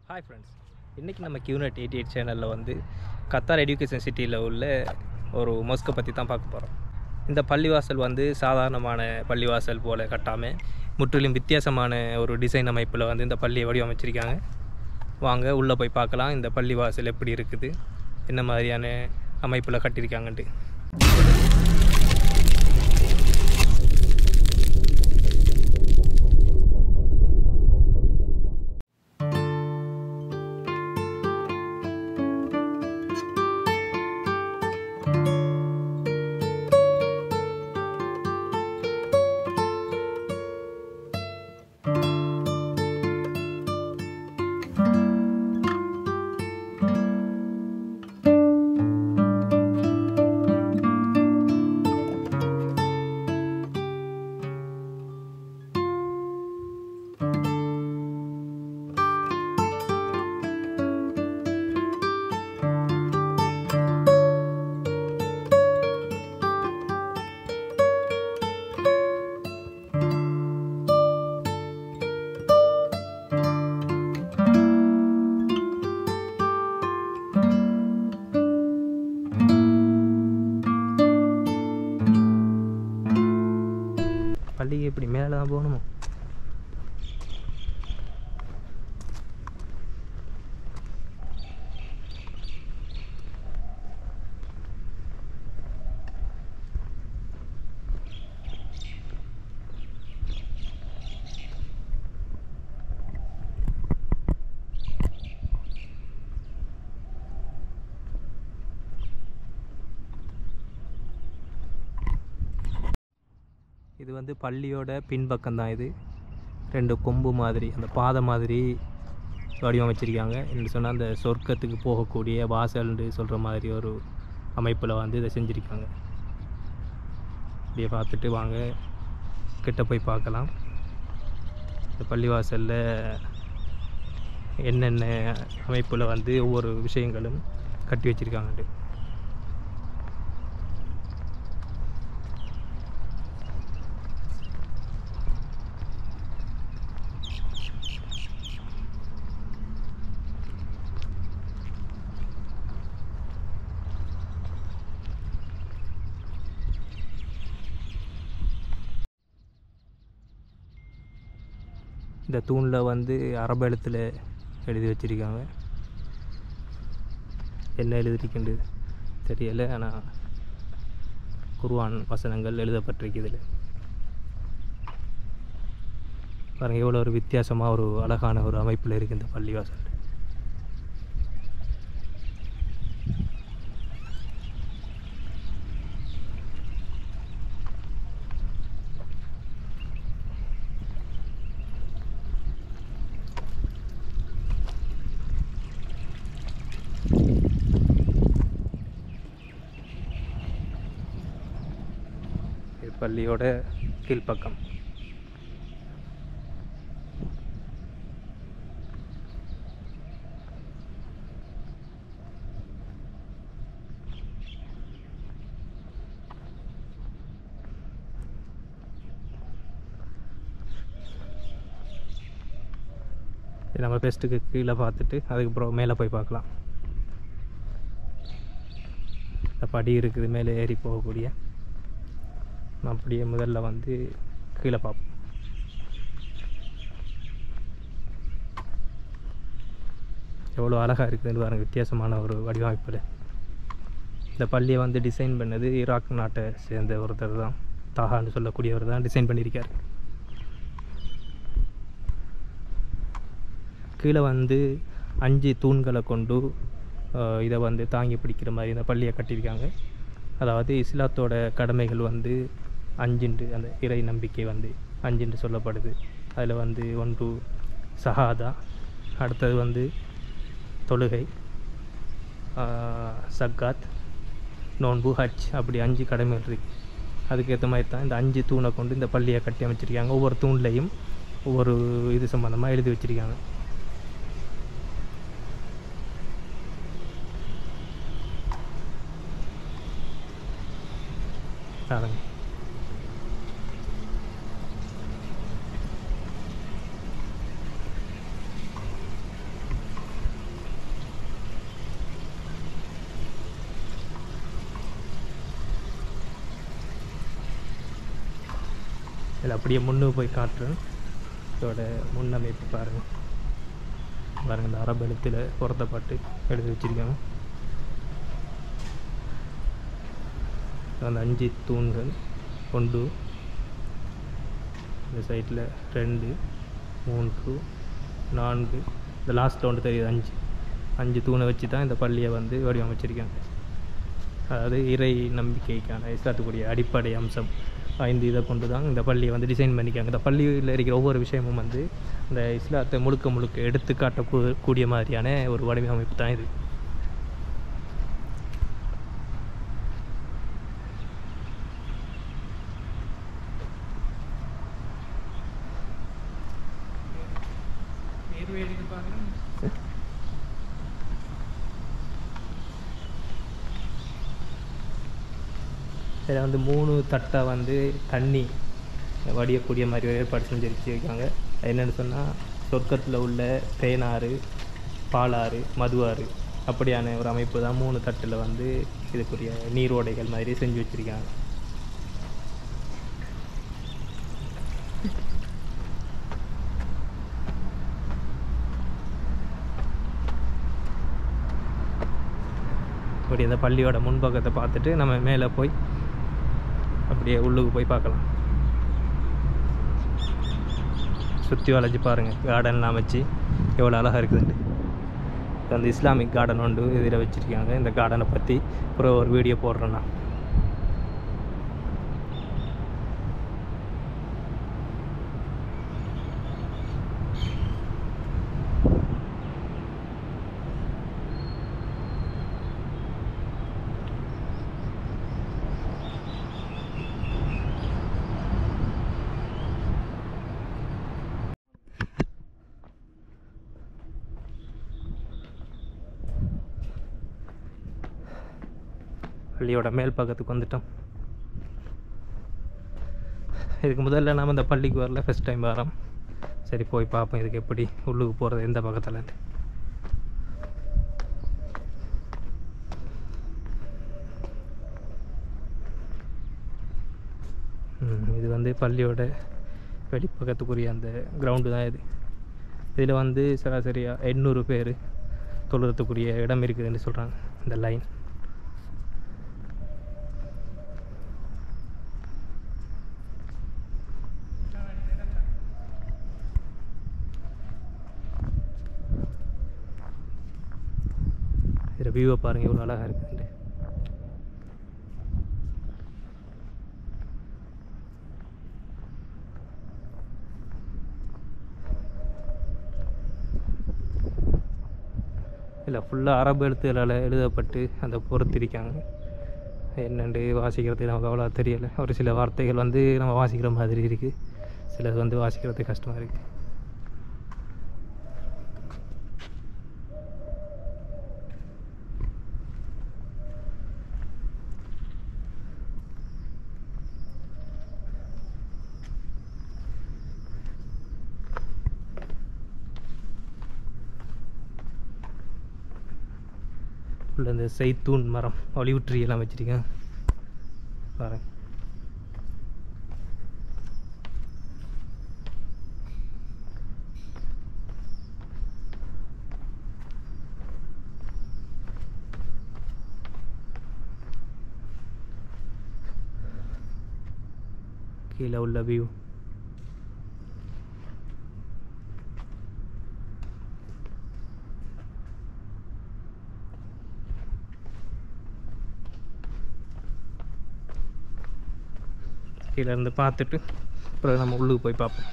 Hi friends இன்றைக்கி நம்ம கியூனட் eighty eight சேனலில் வந்து கத்தார் எஜுகேஷன் சிட்டியில் உள்ள ஒரு மொஸ்கை பற்றி தான் பார்க்க போகிறோம் இந்த பள்ளிவாசல் வந்து சாதாரணமான பள்ளிவாசல் போல் கட்டாமல் முற்றிலும் வித்தியாசமான ஒரு டிசைன் அமைப்பில் வந்து இந்த பள்ளியை வடிவமைச்சிருக்காங்க வாங்க உள்ளே போய் பார்க்கலாம் இந்த பள்ளிவாசல் எப்படி இருக்குது என்ன மாதிரியான அமைப்பில் கட்டியிருக்காங்கன்ட்டு பள்ளிக்கு எப்படி மேலே தான் போகணுமோ இது வந்து பள்ளியோட பின்பக்கம் தான் இது ரெண்டு கொம்பு மாதிரி அந்த பாதை மாதிரி வடிவமைச்சிருக்காங்க என்று சொன்னால் அந்த சொர்க்கத்துக்கு போகக்கூடிய வாசல்னு சொல்கிற மாதிரி ஒரு அமைப்பில் வந்து இதை செஞ்சுருக்காங்க இப்படியே பார்த்துட்டு வாங்க கிட்ட போய் பார்க்கலாம் இந்த பள்ளிவாசலில் என்னென்ன அமைப்பில் வந்து ஒவ்வொரு விஷயங்களும் கட்டி வச்சுருக்காங்கன்ட்டு இந்த தூணில் வந்து அரபு எழுத்தில் எழுதி வச்சிருக்காங்க என்ன எழுதிருக்குண்டு தெரியலை ஆனால் குர்ஆன் வசனங்கள் எழுதப்பட்டிருக்கு இதில் பாருங்கள் எவ்வளோ ஒரு வித்தியாசமாக ஒரு அழகான ஒரு அமைப்பில் இருக்குது இந்த பள்ளிவாசல் இது பள்ளியோட கீழ்ப்பக்கம் இது நம்ம பெஸ்ட்டுக்கு கீழே பார்த்துட்டு அதுக்கப்புறம் மேலே போய் பார்க்கலாம் இந்த படி இருக்குது மேலே ஏறி போகக்கூடிய நம்ம அப்படியே முதல்ல வந்து கீழே பார்ப்போம் எவ்வளோ அழகாக இருக்குதுன்னு பாருங்க வித்தியாசமான ஒரு வடிவமைப்பில் இந்த பள்ளியை வந்து டிசைன் பண்ணது ஈராக் நாட்டை சேர்ந்த ஒருத்தர் தான் தாகான்னு சொல்லக்கூடியவர் தான் டிசைன் பண்ணியிருக்கார் கீழே வந்து அஞ்சு தூண்களை கொண்டு அஹ், இதை வந்து தாங்கி பிடிக்கிற மாதிரி இந்த பள்ளியை கட்டியிருக்காங்க அதாவது இஸ்லாத்தோட கடமைகள் வந்து அஞ்சுண்டு அந்த இறை நம்பிக்கை வந்து அஞ்சுண்டு சொல்லப்படுது அதில் வந்து ஒன்று சஹாதா அடுத்தது வந்து தொழுகை ஆஹ், சக்காத் நோன்பு ஹஜ் அப்படி அஞ்சு கடமைகள் இருக்குது அதுக்கேற்ற மாதிரி தான் இந்த அஞ்சு தூணை கொண்டு இந்த பள்ளியை கட்டி அமைச்சிருக்காங்க ஒவ்வொரு தூண்லையும் ஒவ்வொரு இது சம்மந்தமாக எழுதி வச்சுருக்காங்க பாருங்க இல்லை அப்படியே முன்னு போய் காட்டுறேன் இதோட முன்னமைப்பு பாருங்கள் பாருங்கள் இந்த அரபு எழுத்தில் பொருத்தப்பட்டு எழுதி வச்சிருக்காங்க அந்த அஞ்சு தூண்கள் ஒன்று இந்த சைடில் ரெண்டு மூன்று நான்கு இந்த லாஸ்ட்டில் ஒன்று தெரியுது அஞ்சு அஞ்சு தூணை வச்சு தான் இந்த பள்ளியை வந்து வடிவமைச்சிருக்காங்க அதாவது இறை நம்பிக்கைக்கான இஸ்லாத்துக்குரிய அடிப்படை அம்சம் ஐந்து இதை கொண்டு தான் இந்த பள்ளியை வந்து டிசைன் பண்ணிக்காங்க இந்த பள்ளியில் இருக்கிற ஒவ்வொரு விஷயமும் வந்து இந்த இஸ்லாத்தை முழுக்க முழுக்க எடுத்து காட்டக்கூ- கூடிய மாதிரியான ஒரு வடிவமைப்பு தான் இது இதில் வந்து மூணு தட்டை வந்து தண்ணி வடியக்கூடிய மாதிரி ஒரு ஏற்பாடு செஞ்சு வச்சுருக்காங்க என்னென்னு சொன்னால் சொர்க்கத்தில் உள்ள தேனாறு பாலாறு மதுவாறு அப்படியான ஒரு அமைப்பு தான் மூணு தட்டில் வந்து இதுக்குரிய நீரோடைகள் மாதிரி செஞ்சு வச்சுருக்காங்க அப்படி அந்த பள்ளியோட முன்பக்கத்தை பார்த்துட்டு நம்ம மேலே போய் அப்படியே உள்ளுக்கு போய் பார்க்கலாம் சுற்றி வளைஞ்சு பாருங்கள் கார்டன்லாம் வச்சு எவ்வளோ அழகாக இருக்குதுன்ட்டு இது வந்து இஸ்லாமிக் கார்டன் ஒன்று இதில் வச்சுருக்காங்க இந்த கார்டனை பற்றி அப்புறம் ஒரு வீடியோ போடுறேன் நான் பள்ளியோட மேல் பக்கத்துக்கு வந்துட்டோம் இதுக்கு முதல்ல நாம் இந்த பள்ளிக்கு வரல ஃபஸ்ட் டைம் வரோம் சரி போய் பார்ப்போம் இதுக்கு எப்படி உள்ளுக்கு போகிறது எந்த பக்கத்தில் இது வந்து பள்ளியோட வெளிப்பக்கத்துக்குரிய அந்த கிரவுண்டு தான் இது இதில் வந்து சராசரியாக எண்ணூறு பேர் தொழுறதுக்குரிய இடம் இருக்குதுன்னு சொல்கிறாங்க இந்த லைன் இதில் வியூவை பாருங்கள் எவ்வளோ அழகாக இருக்குதுன்ட்டு இல்லை ஃபுல்லாக அரபு எழுத்துக்களால் எழுதப்பட்டு அந்த பொறுத்திருக்காங்க என்னென்று வாசிக்கிறது நமக்கு அவ்வளோ தெரியலை ஒரு சில வார்த்தைகள் வந்து நம்ம வாசிக்கிற மாதிரி இருக்குது சிலது வந்து வாசிக்கிறது கஷ்டமாக இருக்குது உள்ள இந்த செய்தூன் மரம் ஒலிவு ட்ரீ எல்லாம் வச்சுருக்கேன் பாருங்க கீழே உள்ள வியூ கீழே இருந்து பார்த்துட்டு அப்புறம் நம்ம உள்ளுக்கு போய் பார்ப்போம்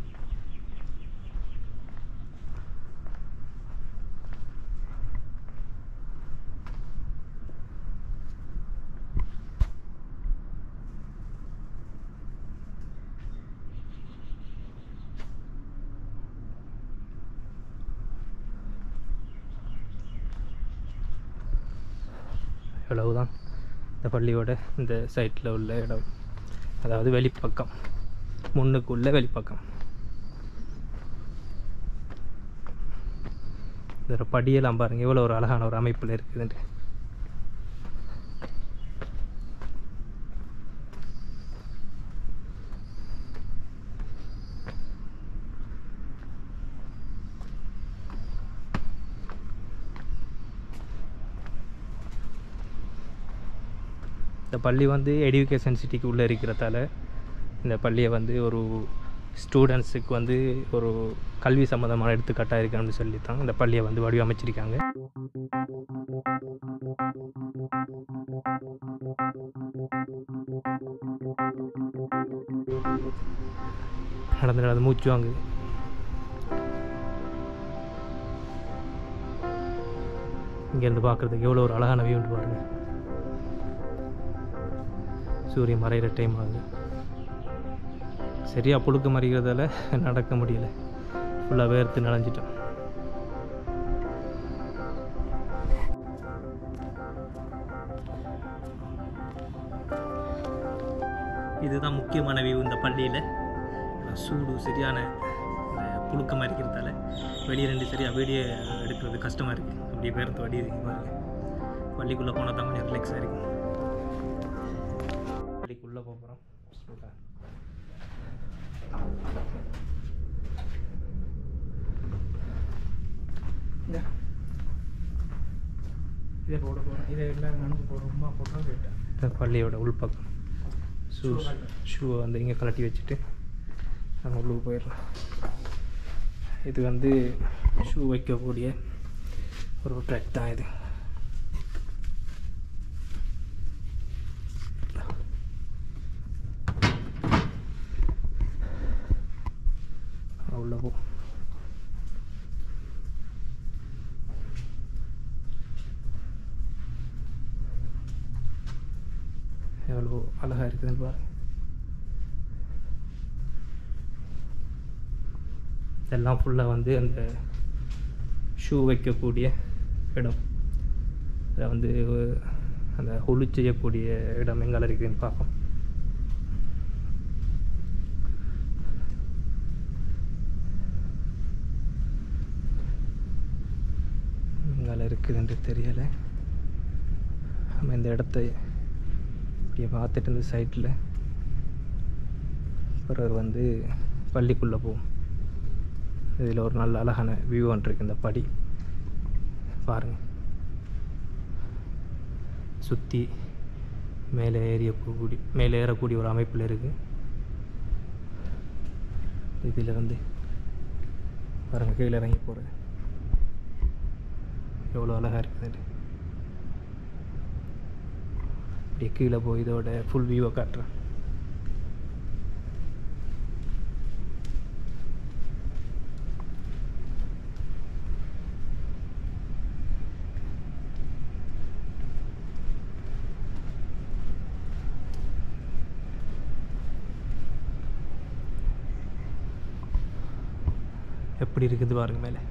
இவ்வளவுதான் இந்த பள்ளியோட இந்த சைட்டில் உள்ள இடம் அதாவது வெளிப்பக்கம் முன்னுக்குள்ள வெளிப்பக்கம் இந்த படியெல்லாம் பாருங்க எவ்வளோ ஒரு அழகான ஒரு அமைப்பில் இருக்குதுன்ட்டு இந்த பள்ளி வந்து எடுகேஷன் சிட்டிக்கு உள்ளே இருக்கிறதால இந்த பள்ளியை வந்து ஒரு ஸ்டூடெண்ட்ஸுக்கு வந்து ஒரு கல்வி சம்மந்தமான எடுத்துக்காட்டாக இருக்கணும்னு சொல்லி தான் இந்த பள்ளியை வந்து வடிவமைச்சிருக்காங்க நடந்து நடந்து மூச்சு வாங்குது இங்கேருந்து பார்க்குறதுக்கு எவ்வளோ ஒரு அழகான வியூன்னு பாருங்க சூரியன் மறைகிற டைம் ஆகுது சரியாக புழுக்க மறிக்கிறதால நடக்க முடியல ஃபுல்லாக வேர்த்து நனைஞ்சிட்டோம் இதுதான் முக்கியமான வியூ இந்த பள்ளியில் சூடு சரியான இந்த புழுக்கமாக இருக்கிறதால வெளியே ரெண்டு சரியாக வீடியோ எடுக்கிறது கஷ்டமாக இருக்குது அப்படியே பேரத்து வடி பாருங்க பள்ளிக்குள்ளே போனால் தான் கொஞ்சம் ரிலாக்ஸாக இருக்கும் பள்ளிக்குள்ளே போகிறோம் இதை போட போகிறோம் இதை எல்லாம் அனுப்ப போகிறோம் அம்மா போட்டோம் கேட்டேன் இந்த பள்ளியோட உள்பக்கம் ஷூ ஷூவை வந்து இங்கே கலட்டி வச்சுட்டு நம்ம உள்ளுக்கு போயிடலாம் இது வந்து ஷூ வைக்கக்கூடிய ஒரு ட்ரெக் தான் இது உள்ள போ எவ்வளோ அழகாக இருக்குதுன்னு பாருங்க இதெல்லாம் ஃபுல்லாக வந்து அந்த ஷூ வைக்கக்கூடிய இடம் இதில் வந்து அந்த ஒளி செய்யக்கூடிய இடம் எங்கே இருக்குதுன்னு பார்ப்போம் எங்கால இருக்குதுன்ட்டு தெரியலை நம்ம இந்த இடத்த இப்படியே பார்த்துட்டு இந்த சைட்டில் பிறகு வந்து பள்ளிக்குள்ளே போவோம் இதில் ஒரு நல்ல அழகான வியூ ஒன்று இருக்குது இந்த படி பாருங்கள் சுற்றி மேலே ஏறியக்கூடிய மேலே ஏறக்கூடிய ஒரு அமைப்பில் இருக்குது இதில் வந்து பாருங்கள் கீழே இறங்கி போகிறது எவ்வளோ அழகாக இருக்குது அப்படியே கீழே போய் இதோட ஃபுல் வியூவை காட்டுறேன் எப்படி இருக்குது பாருங்க மேலே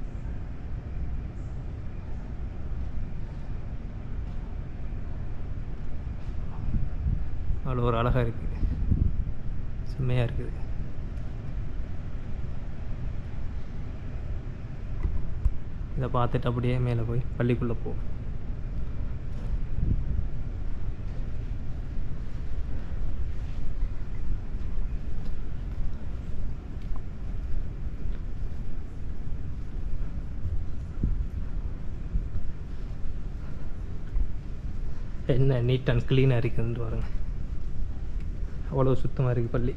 அவ்வளோ ஒரு அழகாக இருக்குது செம்மையாக இருக்குது இதை பார்த்துட்டு அப்படியே மேலே போய் பள்ளிக்குள்ளே போ என்ன நீட் அண்ட் க்ளீனாக இருக்குதுன்னு பாருங்க அவ்வளோ சுத்தமாக இருக்குது பள்ளி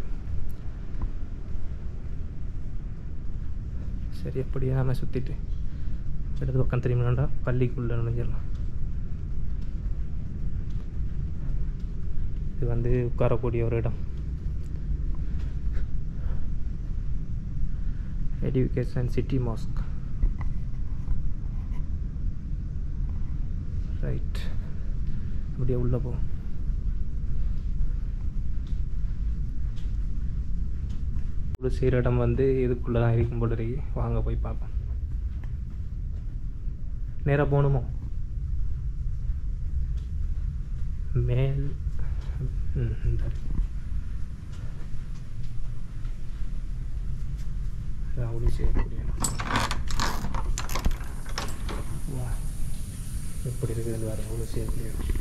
சரி அப்படியே நாம சுற்றிட்டு இடது பக்கம் திரும்பினோண்டா பள்ளிக்குள்ளே நுழைஞ்சிடலாம் இது வந்து உட்காரக்கூடிய ஒரு இடம் எடியூகேஷன் சிட்டி மாஸ்க் ரைட் அப்படியே உள்ளே போ ஒரு செய்கிற இடம் வந்து இதுக்குள்ளே தான் இருக்கும் போல இருக்கு வாங்க போய் பார்ப்போம் நேராக போகணுமோ மேல் ம், இந்த இருக்கு. அதான் ஒளி செய்யக்கூடிய இடம். வா எப்படி இருக்குதுன்னு வேறு ஒளி செய்யக்கூடிய இடம்.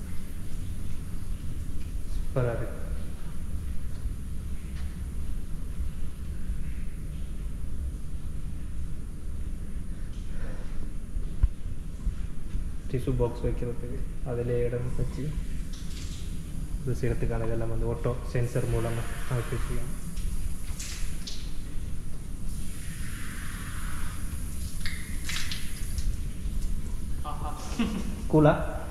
சூப்பராக இருக்கு டிஷ்யூ பாக்ஸ் வைக்கிறதுக்கு அதில் இடம் வச்சு இது செய்கிறதுக்கான இதெல்லாம் வந்து ஓட்டோ சென்சர் மூலமாக அமைச்சு வச்சுக்கலாம் கூலா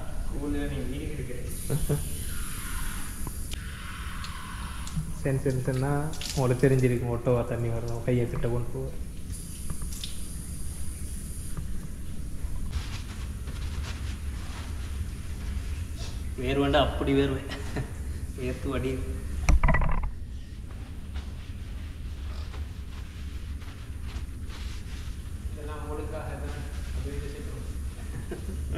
சென்சர்ஸ்னா உங்களுக்கு தெரிஞ்சிருக்கும் ஒட்டோவா தண்ணி வரணும் கையை கிட்ட கொண்டு போக வேர்வண்டா அப்படி வேர்வை வேர்த்து வடி இதெல்லாம் உங்களுக்காக தான் அப்படி செய்யணும்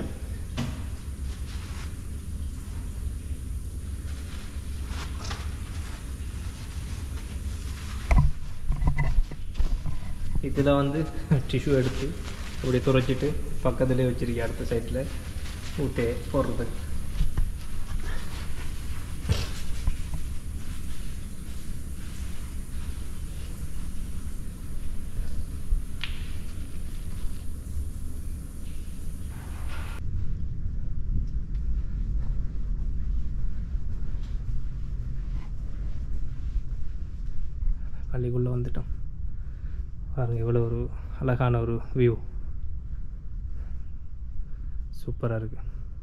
இதில் வந்து டிஷ்யூ எடுத்து இப்படி துடைச்சிட்டு பக்கத்துலேயே வச்சிருக்கேன் அடுத்த சைடில் விட்டு போடுறதுக்கு பள்ளிக்குள்ளே வந்துட்டோம் பாருங்கள் இவ்வளோ ஒரு அழகான ஒரு வியூ சூப்பராக இருக்குது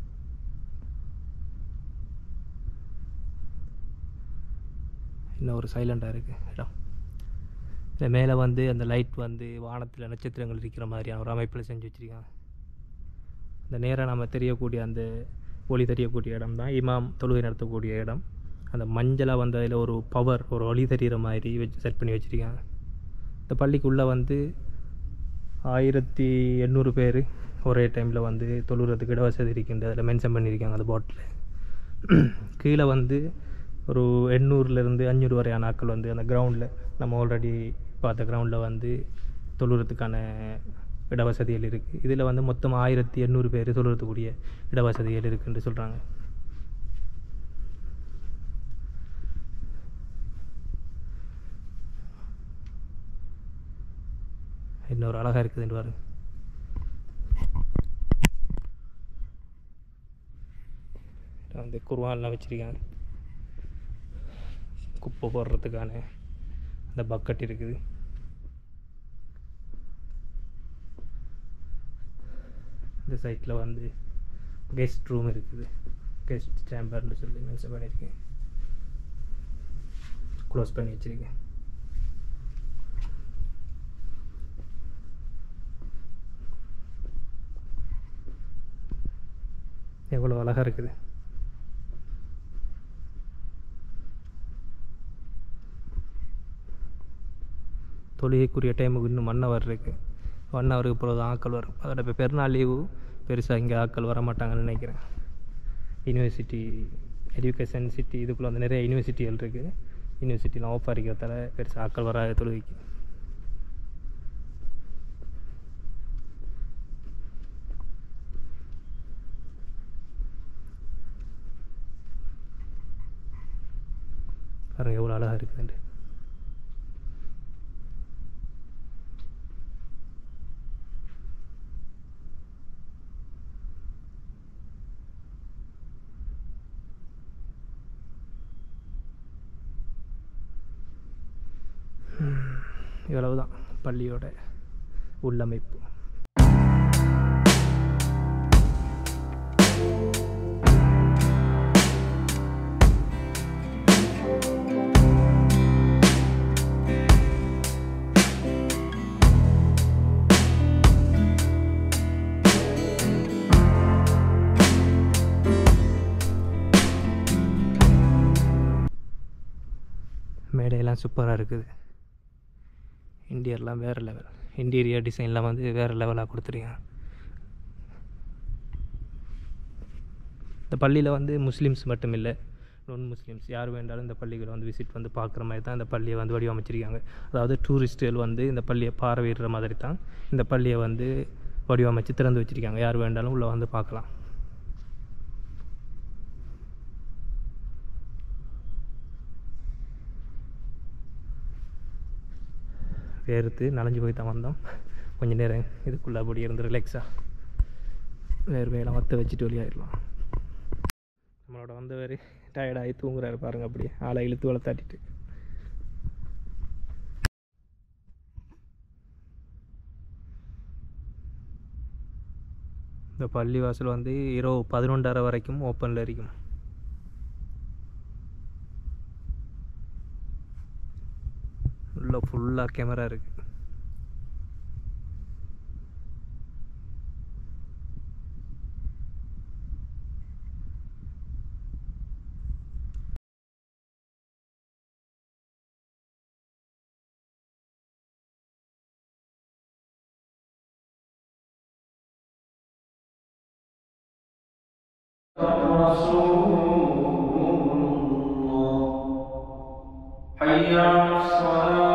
இன்னும் ஒரு சைலண்டாக இருக்குது இடம் இந்த மேலே வந்து அந்த லைட் வந்து வானத்தில் நட்சத்திரங்கள் இருக்கிற மாதிரியான ஒரு அமைப்பில் செஞ்சு வச்சுருக்காங்க அந்த நேராக நம்ம தெரியக்கூடிய அந்த ஒளி தெரியக்கூடிய இடம் தான் இமாம் தொழுகை நடத்தக்கூடிய இடம் அந்த மஞ்சளாக வந்து அதில் ஒரு பவர் ஒரு ஒளி தெரிகிற மாதிரி வச்சு செட் பண்ணி வச்சுருக்காங்க இந்த பள்ளிக்குள்ளே வந்து ஆயிரத்தி எண்ணூறு பேர் ஒரே டைமில் வந்து தொழுகிறதுக்கு இட வசதி இருக்கின்ற அதில் மென்ஷன் பண்ணியிருக்காங்க அந்த போட்டில் கீழே வந்து ஒரு எண்ணூறுலேருந்து அஞ்சூறு வரையான ஆட்கள் வந்து அந்த கிரவுண்டில் நம்ம ஆல்ரெடி பார்த்த கிரவுண்டில் வந்து தொழுகிறதுக்கான இடவசதிகள் இருக்குது இதில் வந்து மொத்தம் ஆயிரத்தி எண்ணூறு பேர் தொழுகிறதுக்கூடிய இடவசதிகள் இருக்குன்னு சொல்கிறாங்க இன்னொரு அழகாக இருக்குதுன்னு பாருங்க இதுல வந்து குருவான்லாம் வச்சுருக்காங்க குப்பை போடுறதுக்கான அந்த பக்கெட் இருக்குது இந்த சைட்டில் வந்து கெஸ்ட் ரூம் இருக்குது கெஸ்ட் சேம்பர்னு சொல்லி மென்ஷன் பண்ணியிருக்கேன் க்ளோஸ் பண்ணி வச்சுருக்கேன் எவ்வளோ அழகாக இருக்குது தொழுகைக்குரிய டைமுக்கு இன்னும் ஒன் ஹவர் இருக்குது ஒன் ஹவருக்கு பிறகு தான் ஆட்கள் வரும் அதோட இப்போ பெருநாள் லீவு பெருசாக இங்கே ஆட்கள் வர மாட்டாங்கன்னு நினைக்கிறேன் யூனிவர்சிட்டி எஜுகேஷன் சிட்டி இதுக்குள்ளே வந்து நிறைய யூனிவர்சிட்டிகள் இருக்குது யூனிவர்சிட்டிலாம் ஓப்பன் இருக்கிறதால பெருசாக ஆட்கள் வராது தொழுகைக்கு பாருங்க எவ்வளோ அழகாக இருக்குதுண்டு இவ்வளவுதான் பள்ளியோட உள்ளமைப்பு மேடையெல்லாம் சூப்பராக இருக்குது இன்டீரியர்லாம் வேறு லெவல் இன்டீரியர் டிசைன்லாம் வந்து வேறு லெவலாக கொடுத்துருக்காங்க இந்த பள்ளியில் வந்து முஸ்லீம்ஸ் மட்டும் இல்லை நான் முஸ்லீம்ஸ் யார் வேண்டாலும் இந்த பள்ளிகளை வந்து விசிட் வந்து பார்க்குற மாதிரி தான் இந்த பள்ளியை வந்து வடிவமைச்சிருக்காங்க அதாவது டூரிஸ்ட்டுகள் வந்து இந்த பள்ளியை பார்வையிடுற மாதிரி தான் இந்த பள்ளியை வந்து வடிவமைச்சு திறந்து வச்சுருக்காங்க யார் வேண்டாலும் உள்ளே வந்து பார்க்கலாம் வேர்த்து நனைஞ்சு போய் தான் வந்தோம் கொஞ்ச நேரம் இதுக்குள்ளே அப்படி இருந்து ரிலாக்ஸாக வேர்வையெல்லாம் வற்ற வச்சுட்டு வெளியாயிடலாம் நம்மளோட வந்தவர் டயர்டாகி தூங்குறாரு பாருங்க அப்படியே ஆளை இழுத்து வளர்த்தாட்டிட்டு இந்த பள்ளிவாசல் வந்து இரவு பதினொன்றரை வரைக்கும் ஓப்பனில் இருக்கும் உள்ள ஃபுல்லாக கேமரா இருக்கு حي على الصلاة